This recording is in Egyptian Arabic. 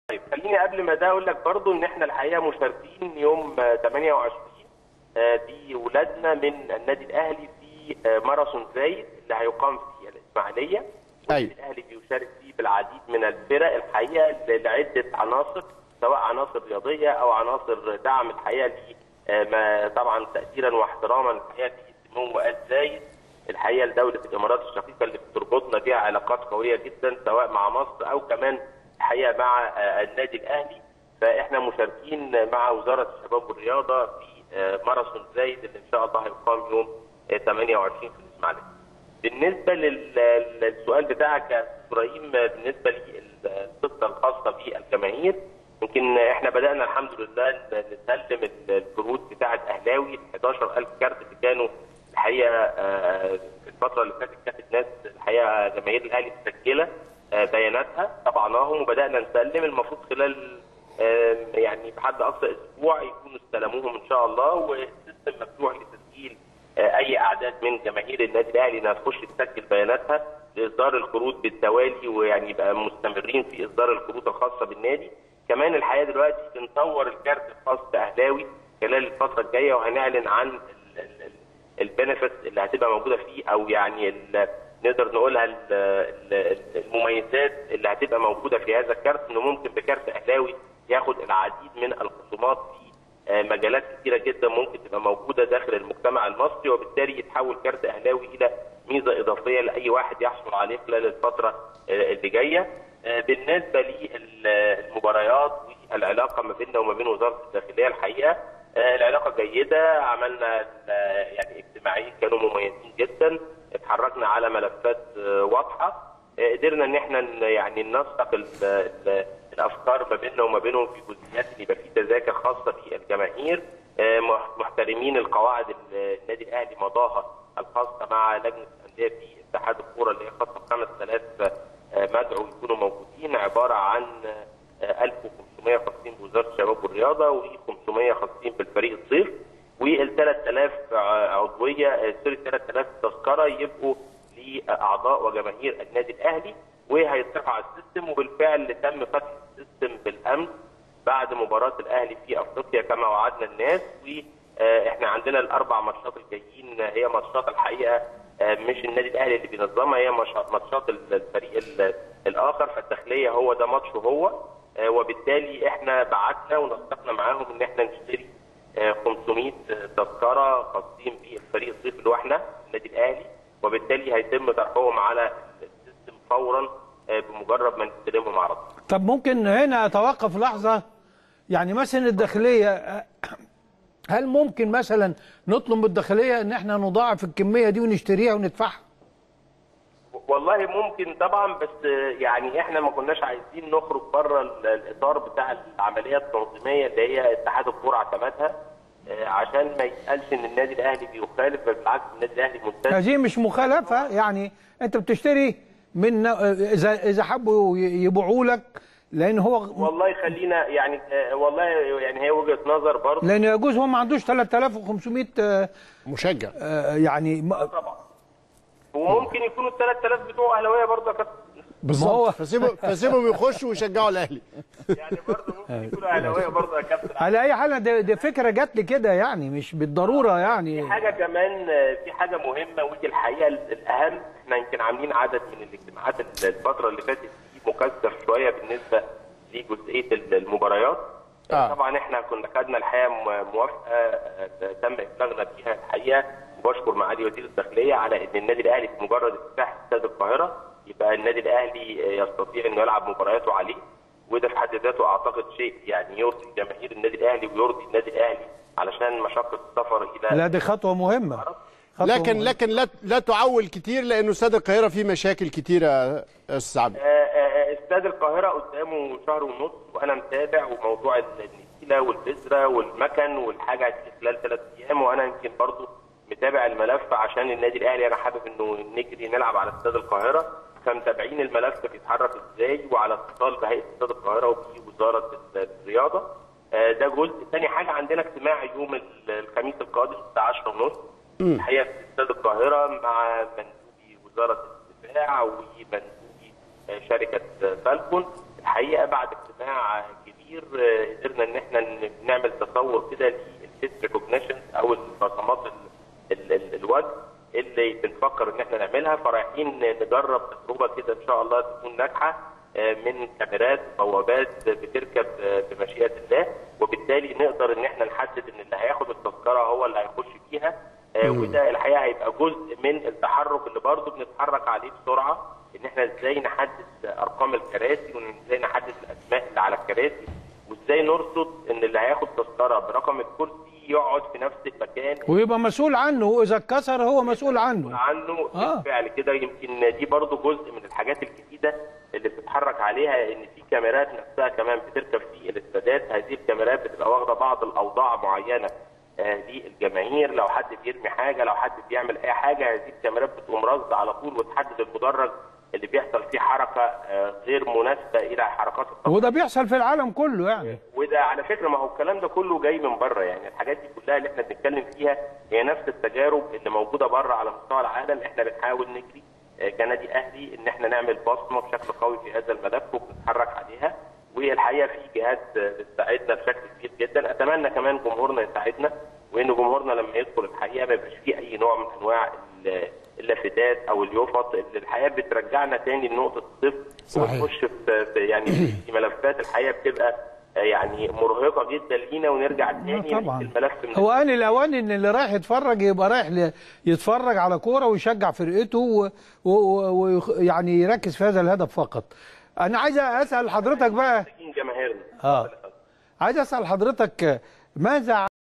طيب خليني قبل ما ده اقول لك برضو ان احنا الحقيقه مشاركين يوم آه، 28 آه، بولادنا من النادي الاهلي في آه، ماراثون زايد اللي هيقام في الاسماعيليه أيوة. النادي الاهلي بيشارك فيه بالعديد من الفرق الحقيقه لعده عناصر سواء عناصر رياضيه او عناصر دعم الحقيقه ل آه، ما طبعا تقديرا واحتراما الحقيقه لسمو وقت زايد الحقيقه لدوله الامارات الشقيقه اللي بتربطنا بها علاقات قويه جدا سواء مع مصر او كمان الحقيقه مع آه، النادي الاهلي فاحنا مشاركين مع وزاره الشباب والرياضه في آه، ماراثون زايد اللي ان شاء الله هيقام يوم آه، 28 في الاسماعيليه. بالنسبه لل- للسؤال بتاعك يا أستاذ ابراهيم آه، بالنسبه للخطه الخاصه بالجماهير يمكن احنا بدانا الحمد لله نسلم الكروت بتاعه اهلاوي 11000 كارت اللي كانوا الحقيقه آه، في الفتره اللي فاتت كانت الناس الحقيقه جماهير الاهلي مسجله آه، بياناتها طبعناهم وبدانا نسلم المفروض خلال آه، يعني بحد اقصى اسبوع يكونوا استلموهم ان شاء الله والسيستم مفتوح لتسجيل آه، اي اعداد من جماهير النادي الاهلي انها تخش تسجل بياناتها لاصدار الكروت بالتوالي ويعني يبقى مستمرين في اصدار الكروت الخاصه بالنادي كمان الحقيقه دلوقتي بنطور الكارت الخاص باهلاوي خلال الفتره الجايه وهنعلن عن ال- ال- ال- البنفيتس اللي هتبقى موجوده فيه او يعني ال- نقدر نقولها ال- ال- المميزات اللي هتبقى موجوده في هذا الكارت انه ممكن بكارت اهلاوي ياخد العديد من الخصومات في آه، مجالات كثيره جدا ممكن تبقى موجوده داخل المجتمع المصري وبالتالي يتحول كارت اهلاوي الى ميزه اضافيه لاي واحد يحصل عليه خلال الفتره آه، اللي جايه. آه، بالنسبه للمباريات والعلاقه ما بيننا وما بين وزاره الداخليه الحقيقه آه، العلاقه جيده عملنا آه، يعني اجتماعين كانوا مميزين جدا اتحركنا على ملفات آه، واضحه آه، قدرنا ان احنا ن- يعني ننسق ال- ال- الافكار ما بيننا وما بينهم في جزئيات ان يبقى في تذاكر خاصه بالجماهير آه، مح- محترمين القواعد ال- النادي الاهلي مضاها الخاصه مع لجنه الانديه في اتحاد الكوره اللي هي خاصه ب 5000 آه، مدعو يكونوا موجودين عباره عن آه، 1500 خاصين بوزاره الشباب والرياضه و500 خاصين بالفريق الصيف وال 3000 عضويه آه، سوري 3000 تذكره يبقوا لاعضاء وجماهير النادي الاهلي وهيترفع على السيستم وبالفعل تم فتح السيستم بالامس بعد مباراه الاهلي في افريقيا كما وعدنا الناس واحنا عندنا الاربع ماتشات الجايين هي ماتشات الحقيقه آه، مش النادي الاهلي اللي بينظمها هي ماتشات ماتشات الفريق ال- الاخر فالداخليه هو ده ماتشه هو آه، وبالتالي احنا بعتنا ونسقنا معاهم ان احنا نشتري آه، 500 تذكره خاصين بالفريق الصيف اللي هو احنا النادي الاهلي وبالتالي هيتم طرحهم على السيستم فورا آه، بمجرد ما نستلمهم على طول. طب ممكن هنا اتوقف لحظه يعني مثلا الداخليه أه، هل ممكن مثلا نطلب من الداخليه ان احنا نضاعف الكميه دي ونشتريها وندفعها والله ممكن طبعا بس آه، يعني احنا ما كناش عايزين نخرج بره ال- الاطار بتاع العمليه التنظيميه اللي هي اتحاد الكوره اعتمدها آه، عشان ما يتقالش ان النادي الاهلي بيخالف بل بالعكس النادي الاهلي ملتزم هذه مش مخالفه يعني انت بتشتري من اذا اذا حبوا يبيعوا لك لان هو والله خلينا يعني آه، والله يعني هي وجهه نظر برضه لان يجوز هو ما عندوش 3500 آه، مشجع آه، يعني ما طبعا وممكن يكونوا ال 3000 بتوع اهلاويه برضه يا كابتن ما هو فسيبهم فسيبهم يخشوا ويشجعوا الاهلي يعني برضه ممكن يكونوا اهلاويه برضه يا كابتن على اي حال دي, دي فكره جات لي كده يعني مش بالضروره يعني في حاجه كمان آه، في حاجه مهمه ودي الحقيقه الاهم احنا يمكن عاملين عدد من الاجتماعات الفتره اللي فاتت دي مكثف شويه بالنسبه لجزئيه المباريات آه. طبعا احنا كنا خدنا الحقيقه م- موافقه آه، تم ابلاغنا بيها الحقيقه وبشكر معالي وزير الداخليه على ان النادي الاهلي بمجرد افتتاح استاد القاهره يبقى النادي الاهلي آه، يستطيع انه يلعب مبارياته عليه وده في حد ذاته اعتقد شيء يعني يرضي جماهير النادي الاهلي ويرضي النادي الاهلي علشان مشقه السفر الى لا دي خطوه مهمه خطوة لكن مهمة. لكن لا لا تعول كتير لانه استاد القاهره فيه مشاكل كتيره يا استاذ عبد آه، آه، استاد القاهره قدامه شهر ونص وانا متابع وموضوع النجيله والبذره والمكن والحاجه دي خلال ثلاث ايام وانا يمكن برضو متابع الملف عشان النادي الاهلي انا حابب انه نجري نلعب على استاد القاهره فمتابعين الملف بيتحرك ازاي وعلى اتصال بهيئه استاد القاهره وبوزاره الرياضه آه، ده جزء ثاني حاجه عندنا اجتماع يوم ال- الخميس القادم الساعه 10 ونص الحقيقه في استاد القاهره مع مندوبي وزاره الدفاع ومندوبي آه، شركه آه، فالكون الحقيقه بعد اجتماع كبير آه، قدرنا ان احنا ن- نعمل تصور كده للفيس ريكوجنيشن او البصمات ال- ال- ال- الوجه اللي بنفكر ان احنا نعملها فرايحين نجرب تجربه كده ان شاء الله تكون ناجحه آه، من كاميرات بوابات بتركب آه، بمشيئه الله وبالتالي نقدر ان احنا نحدد ان اللي هياخد التذكره هو اللي هيخش فيها آه، وده الحقيقه هيبقى جزء من التحرك اللي برضه بنتحرك عليه بسرعه ان احنا ازاي نحدد ارقام الكراسي وازاي نحدد الاسماء اللي على الكراسي وازاي نرصد ان اللي هياخد تذكره برقم الكرسي يقعد في نفس المكان ويبقى مسؤول عنه واذا اتكسر هو مسؤول عنه عنه آه. بالفعل كده يمكن دي برضو جزء من الحاجات الجديده اللي بتتحرك عليها ان في كاميرات نفسها كمان بتركب في الاستادات هذه الكاميرات بتبقى واخده بعض الاوضاع معينه آه، للجماهير لو حد بيرمي حاجه لو حد بيعمل اي حاجه هذه الكاميرات بتقوم راصده على طول وتحدد المدرج اللي بيحصل فيه حركه آه، غير مناسبه الى حركات التصوير وده بيحصل في العالم كله يعني وده على فكره ما هو الكلام ده كله جاي من بره يعني الحاجات دي كلها اللي احنا بنتكلم فيها هي نفس التجارب اللي موجوده بره على مستوى العالم احنا بنحاول نجري آه، كنادي اهلي ان احنا نعمل بصمه بشكل قوي في هذا الملف وبنتحرك عليها والحقيقه في جهات آه، بتساعدنا بشكل كبير جدا اتمنى كمان جمهورنا يساعدنا وان جمهورنا لما يدخل الحقيقه ما يبقاش فيه اي نوع من انواع ال- اللافتات او اليوفط اللي الحقيقه بترجعنا تاني لنقطه الصفر صحيح. ونخش في في- يعني في ملفات الحقيقه بتبقى آه، يعني مرهقه جدا لينا ونرجع تاني آه طبعا الملف من هو ان الاوان ان اللي رايح يتفرج يبقى رايح ل- يتفرج على كوره ويشجع فرقته ويعني يركز في هذا الهدف فقط انا عايز اسال حضرتك بقى محتاجين جماهيرنا اه عايز اسال حضرتك ماذا